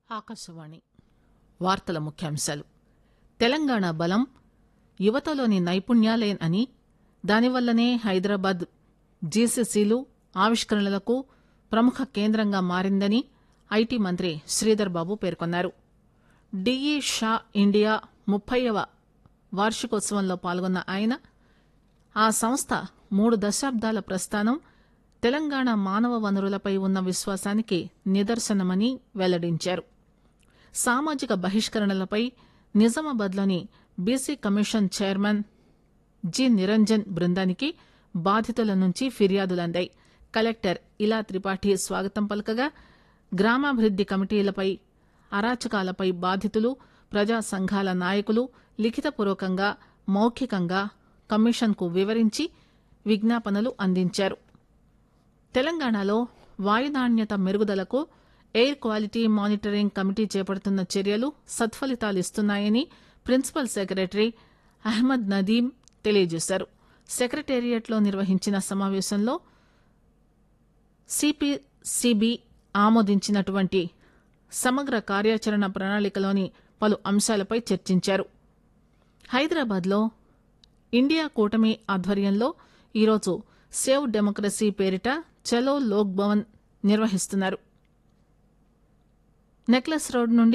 ఆకాశవాణి వార్తల ముఖ్యాంశాలు తెలంగాణ బలం యువతలోని నైపుణ్యాలే అని దానివల్లనే హైదరాబాద్ జీసీసీలు ఆవిష్కరణలకు ప్రముఖ కేంద్రంగా మారిందని ఐటీ మంత్రి శ్రీధర్ బాబు పేర్కొన్నారు డిఈ షా ఇండియా ముప్పైవ వార్షికోత్సవంలో పాల్గొన్న ఆయన ఆ సంస్థ మూడు దశాబ్దాల ప్రస్థానం తెలంగాణ మానవ వనరులపై ఉన్న విశ్వాసానికి నిదర్శనమని వెల్లడించారు సామాజిక బహిష్కరణలపై నిజామాబాద్లోని BC commission chairman G Niranjan బృందానికి బాధితుల నుంచి ఫిర్యాదులందాయి కలెక్టర్ ఇలా త్రిపాఠి స్వాగతం పలకగా గ్రామాభివృద్ది కమిటీలపై అరాచకాలపై బాధితులు ప్రజా సంఘాల నాయకులు లిఖితపూర్వకంగా మౌఖికంగా కమిషన్కు వివరించి విజ్ఞాపనలు అందించారు తెలంగాణలో వాయు నాణ్యత మెరుగుదలకు ఎయిర్ క్వాలిటీ మానిటరింగ్ కమిటీ చేపడుతున్న చర్యలు సత్ఫలితాలిస్తున్నాయని ప్రిన్సిపల్ సెక్రటరీ అహ్మద్ నదీం తెలియజేశారు సెక్రటేరియట్లో నిర్వహించిన సమావేశంలో సిపిసిబి ఆమోదించినటువంటి సమగ్ర కార్యాచరణ ప్రణాళికలోని పలు అంశాలపై చర్చించారు హైదరాబాద్లో ఇండియా కూటమి ఆధ్వర్యంలో ఈరోజు సేవ్ డెమోక్రసీ పేరిట చలో లోక్ భవన్ నిర్వహిస్తున్నారు నెక్లెస్ రోడ్ నుండి